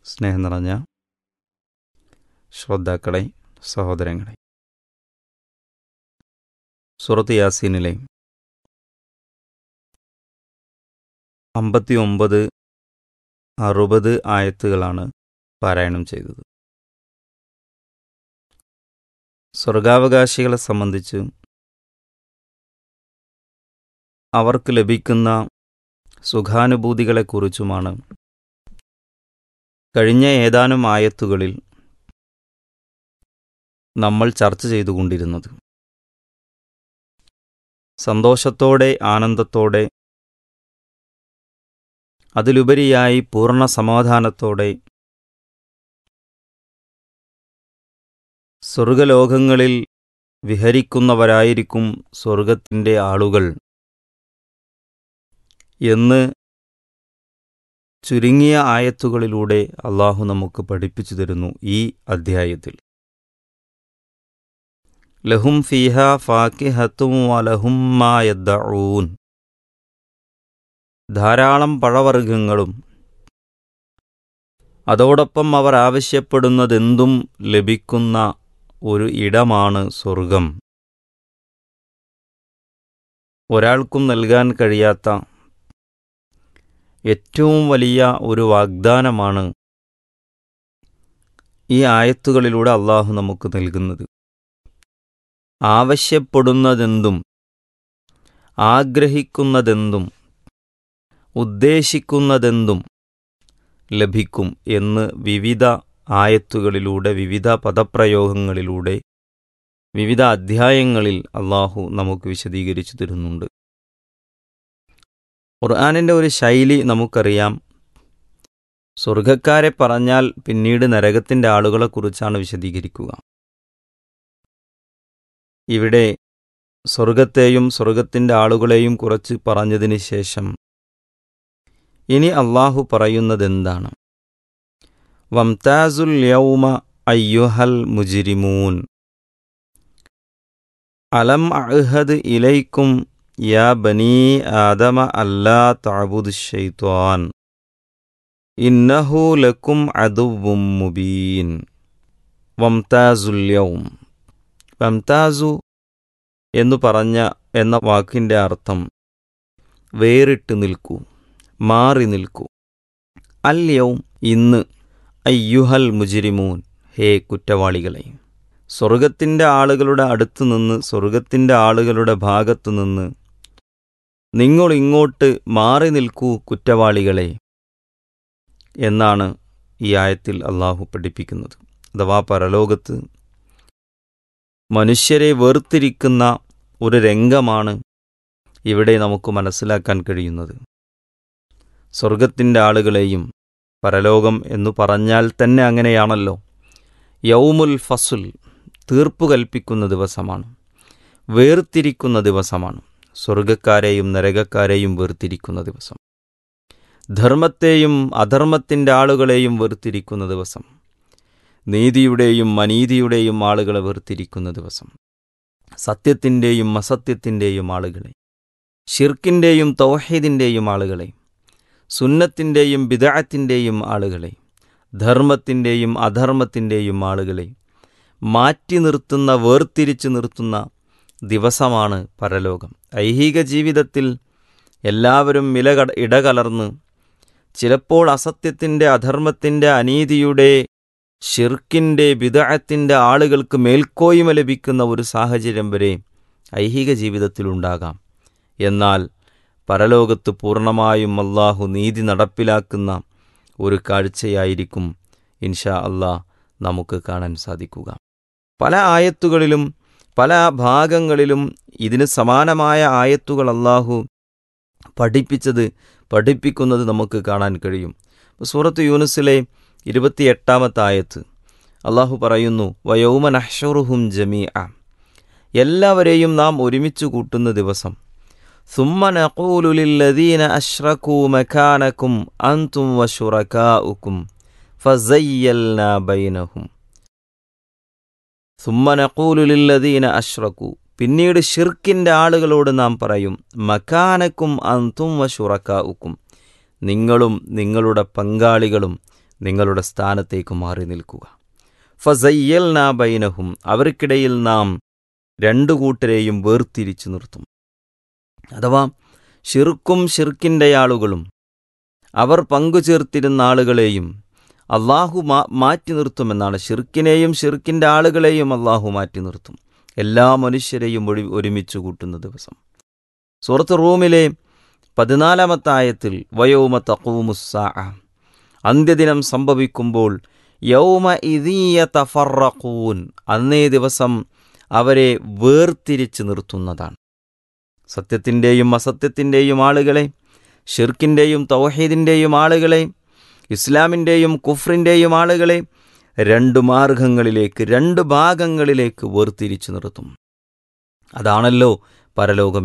സ്നേഹം നിറഞ്ഞ ശ്രോതാക്കളെ സഹോദരങ്ങളെ സുറത്ത് യാസീനിലെ അമ്പത്തി ഒമ്പത് അറുപത് ആയത്തുകളാണ് പാരായണം ചെയ്തത് സ്വർഗാവകാശികളെ സംബന്ധിച്ച് അവർക്ക് ലഭിക്കുന്ന സുഖാനുഭൂതികളെക്കുറിച്ചുമാണ് കഴിഞ്ഞ ഏതാനും ആയത്തുകളിൽ നമ്മൾ ചർച്ച ചെയ്തുകൊണ്ടിരുന്നത് സന്തോഷത്തോടെ ആനന്ദത്തോടെ അതിലുപരിയായി പൂർണ്ണ സമാധാനത്തോടെ സ്വർഗലോകങ്ങളിൽ വിഹരിക്കുന്നവരായിരിക്കും സ്വർഗത്തിൻ്റെ ആളുകൾ എന്ന് ചുരുങ്ങിയ ആയത്തുകളിലൂടെ അള്ളാഹു നമുക്ക് പഠിപ്പിച്ചു തരുന്നു ഈ അധ്യായത്തിൽ ലഹും ഫീഹ ഫാക്കിഹത്തും വലഹും മായദ്ദഊൻ ധാരാളം പഴവർഗ്ഗങ്ങളും അതോടൊപ്പം അവർ ആവശ്യപ്പെടുന്നതെന്തും ലഭിക്കുന്ന ഒരു ഇടമാണ് സ്വർഗം ഒരാൾക്കും നൽകാൻ കഴിയാത്ത ഏറ്റവും വലിയ ഒരു വാഗ്ദാനമാണ് ഈ ആയത്തുകളിലൂടെ അള്ളാഹു നമുക്ക് നൽകുന്നത് ആവശ്യപ്പെടുന്നതെന്തും ആഗ്രഹിക്കുന്നതെന്തും ഉദ്ദേശിക്കുന്നതെന്തും ലഭിക്കും എന്ന് വിവിധ ആയത്തുകളിലൂടെ വിവിധ പദപ്രയോഗങ്ങളിലൂടെ വിവിധ അധ്യായങ്ങളിൽ അള്ളാഹു നമുക്ക് വിശദീകരിച്ചു തരുന്നുണ്ട് ഖുർആാനിൻ്റെ ഒരു ശൈലി നമുക്കറിയാം സ്വർഗക്കാരെ പറഞ്ഞാൽ പിന്നീട് നരകത്തിൻ്റെ ആളുകളെക്കുറിച്ചാണ് വിശദീകരിക്കുക ഇവിടെ സ്വർഗത്തെയും സ്വർഗത്തിൻ്റെ ആളുകളെയും കുറച്ച് പറഞ്ഞതിന് ശേഷം ഇനി അള്ളാഹു പറയുന്നതെന്താണ് വംതാസുൽ യൗമ അയ്യുഹൽ മുജിരിമൂൻ അലം അഹദ് ഇലൈക്കും യാ ബനീ ആദമ അല്ലാ തഅബുദ് ഷൈത്വാൻ ഇന്നഹു ലക്കും അദുവും മുബീൻ വംതാസുൽ യൗം വംതാസു എന്നു പറഞ്ഞ എന്ന വാക്കിൻ്റെ അർത്ഥം വേറിട്ട് നിൽക്കൂ മാറി നിൽക്കൂ അല്യവും ഇന്ന് അയ്യുഹൽ മുജിരിമൂൻ ഹേ കുറ്റവാളികളെ സ്വർഗത്തിൻ്റെ ആളുകളുടെ അടുത്ത് നിന്ന് സ്വർഗത്തിൻ്റെ ആളുകളുടെ ഭാഗത്തു നിന്ന് നിങ്ങൾ ഇങ്ങോട്ട് മാറി നിൽക്കൂ കുറ്റവാളികളെ എന്നാണ് ഈ ആയത്തിൽ അള്ളാഹു പഠിപ്പിക്കുന്നത് അഥവാ പരലോകത്ത് മനുഷ്യരെ വേർതിരിക്കുന്ന ഒരു രംഗമാണ് ഇവിടെ നമുക്ക് മനസ്സിലാക്കാൻ കഴിയുന്നത് സ്വർഗത്തിൻ്റെ ആളുകളെയും പരലോകം എന്നു പറഞ്ഞാൽ തന്നെ അങ്ങനെയാണല്ലോ യൗമുൽ ഫസുൽ തീർപ്പു കൽപ്പിക്കുന്ന ദിവസമാണ് വേർതിരിക്കുന്ന ദിവസമാണ് സ്വർഗക്കാരെയും നരകക്കാരെയും വേർതിരിക്കുന്ന ദിവസം ധർമ്മത്തെയും അധർമ്മത്തിൻ്റെ ആളുകളെയും വേർതിരിക്കുന്ന ദിവസം നീതിയുടെയും അനീതിയുടെയും ആളുകളെ വേർതിരിക്കുന്ന ദിവസം സത്യത്തിൻ്റെയും അസത്യത്തിൻ്റെയും ആളുകളെ ഷിർക്കിൻ്റെയും തൗഹീദിൻ്റെയും ആളുകളെ സുന്നത്തിൻ്റെയും ബിദാത്തിൻ്റെയും ആളുകളെ ധർമ്മത്തിൻ്റെയും അധർമ്മത്തിൻ്റെയും ആളുകളെ മാറ്റി നിർത്തുന്ന വേർതിരിച്ചു നിർത്തുന്ന ദിവസമാണ് പരലോകം ഐഹിക ജീവിതത്തിൽ എല്ലാവരും ഇലക ഇടകലർന്ന് ചിലപ്പോൾ അസത്യത്തിൻ്റെ അധർമ്മത്തിൻ്റെ അനീതിയുടെ ഷിർക്കിൻ്റെ വിദഗ്ധത്തിൻ്റെ ആളുകൾക്ക് മേൽക്കോയ്മ ലഭിക്കുന്ന ഒരു സാഹചര്യം വരെ ഐഹിക ജീവിതത്തിലുണ്ടാകാം എന്നാൽ പരലോകത്ത് പൂർണ്ണമായും അള്ളാഹു നീതി നടപ്പിലാക്കുന്ന ഒരു കാഴ്ചയായിരിക്കും ഇൻഷാ അള്ളാഹ് നമുക്ക് കാണാൻ സാധിക്കുക പല ആയത്തുകളിലും പല ഭാഗങ്ങളിലും ഇതിന് സമാനമായ ആയത്തുകൾ അള്ളാഹു പഠിപ്പിച്ചത് പഠിപ്പിക്കുന്നത് നമുക്ക് കാണാൻ കഴിയും സൂറത്ത് യൂനുസിലെ ഇരുപത്തിയെട്ടാമത്തെ ആയത്ത് അള്ളാഹു പറയുന്നു വയോമ നഹ്ഷറുഹും ജമീ എല്ലാവരെയും നാം ഒരുമിച്ച് കൂട്ടുന്ന ദിവസം ثم نقول للذين أشركوا مكانكم أنتم وشركاؤكم فزيلنا بينهم ثم نقول للذين أشركوا പിന്നീട് ഷിർക്കിൻ്റെ ആളുകളോട് നാം പറയും മക്കാനക്കും അന്തും വ ഷുറക്കാവുക്കും നിങ്ങളും നിങ്ങളുടെ പങ്കാളികളും നിങ്ങളുടെ സ്ഥാനത്തേക്ക് മാറി നിൽക്കുക ഫസയ്യൽ നാ ബൈനഹും അവർക്കിടയിൽ നാം രണ്ടു കൂട്ടരെയും വേർതിരിച്ചു നിർത്തും അഥവാ ഷിർക്കും ഷിർക്കിൻ്റെ ആളുകളും അവർ പങ്കുചേർത്തിരുന്ന ആളുകളെയും അള്ളാഹു മാ മാറ്റി നിർത്തുമെന്നാണ് ഷിർക്കിനെയും ഷിർക്കിൻ്റെ ആളുകളെയും അള്ളാഹു മാറ്റി നിർത്തും എല്ലാ മനുഷ്യരെയും ഒഴി ഒരുമിച്ച് കൂട്ടുന്ന ദിവസം സുഹൃത്ത് റൂമിലെ പതിനാലാമത്തെ ആയത്തിൽ വയോമ തക്കൂമുസ്സാ അന്ത്യദിനം സംഭവിക്കുമ്പോൾ യൗമ ഇതീയ തഫറഖൂൻ അന്നേ ദിവസം അവരെ വേർതിരിച്ച് നിർത്തുന്നതാണ് സത്യത്തിൻ്റെയും അസത്യത്തിൻ്റെയും ആളുകളെ ഷിർക്കിൻ്റെയും തൗഹീദിൻ്റെയും ആളുകളെ ഇസ്ലാമിൻ്റെയും കുഫ്രിൻ്റെയും ആളുകളെ രണ്ട് മാർഗങ്ങളിലേക്ക് രണ്ട് ഭാഗങ്ങളിലേക്ക് വേർതിരിച്ചു നിർത്തും അതാണല്ലോ പരലോകം